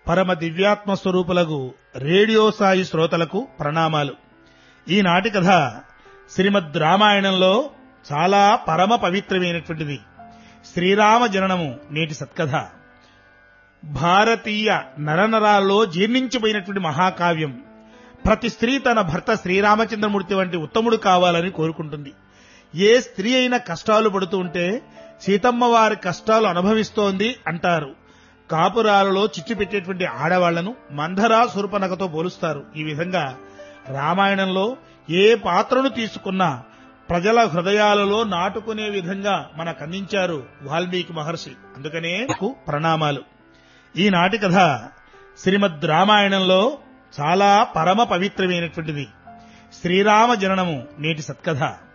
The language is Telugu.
పరమ దివ్యాత్మ స్వరూపులకు రేడియో సాయి శ్రోతలకు ప్రణామాలు ఈనాటి కథ శ్రీమద్ రామాయణంలో చాలా పరమ పవిత్రమైనటువంటిది శ్రీరామ జననము నేటి సత్కథ భారతీయ నరనరాల్లో జీర్ణించిపోయినటువంటి మహాకావ్యం ప్రతి స్త్రీ తన భర్త శ్రీరామచంద్రమూర్తి వంటి ఉత్తముడు కావాలని కోరుకుంటుంది ఏ స్త్రీ అయినా కష్టాలు పడుతూ ఉంటే సీతమ్మ వారి కష్టాలు అనుభవిస్తోంది అంటారు కాపురాలలో చిచ్చు పెట్టేటువంటి ఆడవాళ్లను మంధరా సురపనకతో పోలుస్తారు ఈ విధంగా రామాయణంలో ఏ పాత్రను తీసుకున్నా ప్రజల హృదయాలలో నాటుకునే విధంగా మనకు అందించారు వాల్మీకి మహర్షి అందుకనే నాకు ప్రణామాలు ఈనాటి కథ శ్రీమద్ రామాయణంలో చాలా పరమ పవిత్రమైనటువంటిది శ్రీరామ జననము నేటి సత్కథ